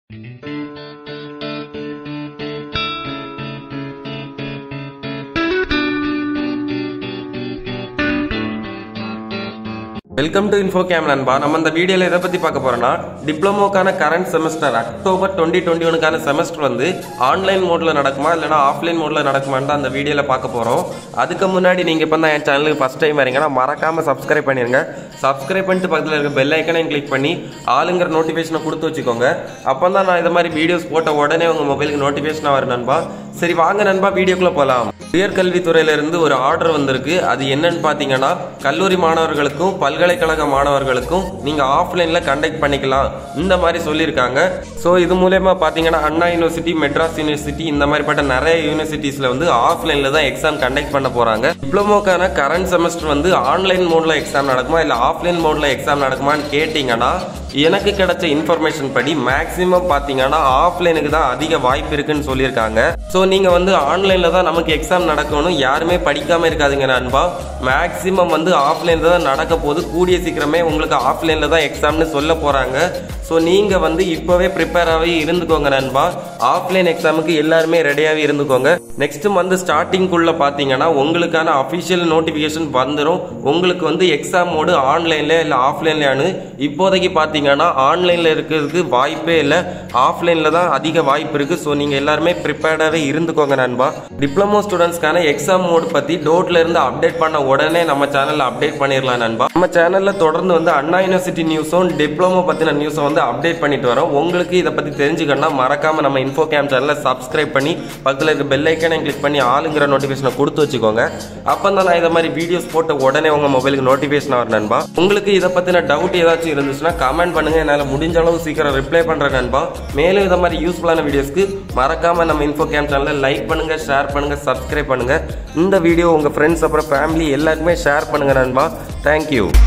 welcome to info game நண்பா நம்ம இந்த வீடியோவில் எதை பற்றி பார்க்க போறோம்னா டிப்ளமோக்கான current semester October twenty twenty ஒனுக்கான செமஸ்டர் வந்து ஆன்லைன் மோடில் நடக்குமா இல்லைனா ஆஃப்லைன் மோடில் நடக்குமான்னு தான் அந்த வீடியோவில் பார்க்க போகிறோம் அதுக்கு முன்னாடி நீங்கள் இப்போ தான் என் சேனலுக்கு ஃபஸ்ட் டைம் வரீங்கன்னா மறக்காமல் சப்ஸ்கிரைப் பண்ணிடுங்க சப்ஸ்கிரைப் பண்ணிட்டு பக்கத்தில் இருக்க பெல் ஐக்கனையும் கிளிக் பண்ணி ஆளுங்கிற நோட்டிஃபிகேஷனை கொடுத்து வச்சுக்கோங்க அப்போ தான் நான் இது மாதிரி வீடியோஸ் போட்ட உடனே உங்கள் மொபைலுக்கு நோட்டிஃபிகேஷனாக வரும் நண்பா சரி வாங்க நண்பா வீடியோக்குள்ளே போகலாம் உயர்கல்வித்துறையிலிருந்து ஒரு ஆர்டர் வந்திருக்கு அது என்னன்னு பார்த்தீங்கன்னா கல்லூரி மாணவர்களுக்கும் பல்கலைக்கழக மாணவர்களுக்கும் நீங்கள் ஆஃப்லைனில் கண்டக்ட் பண்ணிக்கலாம் இந்த மாதிரி சொல்லியிருக்காங்க ஸோ இது மூலயமா பார்த்தீங்கன்னா அண்ணா யூனிவர்சிட்டி மெட்ராஸ் யூனிவர்சிட்டி இந்த மாதிரிப்பட்ட நிறைய யூனிவர்சிட்டிஸில் வந்து ஆஃப்லைனில் தான் எக்ஸாம் கண்டக்ட் பண்ண போகிறாங்க டிப்ளமோக்கான கரண்ட் செமஸ்டர் வந்து ஆன்லைன் மோடில் எக்ஸாம் நடக்குமா இல்லை ஆஃப்லைன் மோடில் எக்ஸாம் நடக்குமான்னு கேட்டிங்கன்னா எனக்கு கிடைச்ச இன்ஃபர்மேஷன் படி மேக்ஸிமம் பார்த்தீங்கன்னா ஆஃப்லைனுக்கு தான் அதிக வாய்ப்பு இருக்குன்னு சொல்லியிருக்காங்க ஸோ நீங்கள் வந்து ஆன்லைனில் தான் நமக்கு எக்ஸாம் நடக்கணும் யாருமே படிக்காமல் இருக்காதுங்க நண்பா மேக்ஸிமம் வந்து ஆஃப்லைனில் தான் நடக்க போது கூடிய சீக்கிரமே உங்களுக்கு ஆஃப்லைனில் தான் எக்ஸாம்னு சொல்ல போகிறாங்க ஸோ நீங்கள் வந்து இப்போவே ப்ரிப்பேராகவே இருந்துக்கோங்க நண்பா ஆஃப்லைன் எக்ஸாமுக்கு எல்லாருமே ரெடியாகவே இருந்துக்கோங்க நெக்ஸ்ட் மந்த் ஸ்டார்டிங்குள்ளே பார்த்தீங்கன்னா உங்களுக்கான அஃபிஷியல் நோட்டிஃபிகேஷன் வந்துடும் உங்களுக்கு வந்து எக்ஸாம் மோடு ஆன்லைனில் இல்லை ஆஃப்லைன்லையானு இப்போதைக்கு பார்த்தீங்கன்னா ஆன்லைனில் இருக்கிறதுக்கு வாய்ப்பே இல்லை ஆஃப்லைனில் தான் அதிக வாய்ப்பு இருக்குது ஸோ நீங்கள் எல்லாருமே ப்ரிப்பேர்டாகவே இருந்துக்கோங்க நண்பா டிப்ளமோ ஸ்டூடெண்ட்ஸ்க்கான எக்ஸாம் மோடு பற்றி டோட்ல இருந்து அப்டேட் பண்ண உடனே நம்ம சேனலில் அப்டேட் பண்ணிடலாம் நண்பா நம்ம சேனலில் தொடர்ந்து வந்து அண்ணா யூனிவர்சிட்டி நியூஸும் டிப்ளமோ பற்றின நியூஸை வந்து அப்டேட் பண்ணிட்டு வரோம் உங்களுக்கு இதை பற்றி தெரிஞ்சுக்கணும்னா மறக்காம நம்ம இன்ஃபோ கேம் சேனலை சப்ஸ்கிரைப் பண்ணி பக்கத்தில் இருக்க பெல் ஐக்கனை கிளிக் பண்ணி ஆளுங்கிற நோட்டிஃபிகேஷனை கொடுத்து வச்சுக்கோங்க அப்போ தான் நான் இதை மாதிரி வீடியோஸ் போட்ட உடனே உங்கள் மொபைலுக்கு நோட்டிஃபிகேஷன் வரும் நண்பா உங்களுக்கு இதை பற்றின டவுட் ஏதாச்சும் இருந்துச்சுன்னா கமெண்ட் பண்ணுங்க என்னால் முடிஞ்ச அளவு சீக்கிரம் ரிப்ளை பண்ணுறேன் நண்பா மேலும் இதை மாதிரி யூஸ்ஃபுல்லான வீடியோஸ்க்கு மறக்காம நம்ம இன்ஃபோ கேம் சேனலை லைக் பண்ணுங்க ஷேர் பண்ணுங்க சப்ஸ்கிரைப் பண்ணுங்க இந்த வீடியோ உங்கள் ஃப்ரெண்ட்ஸ் அப்புறம் ஃபேமிலி எல்லாருக்குமே ஷேர் பண்ணுங்க நண்பா தேங்க்யூ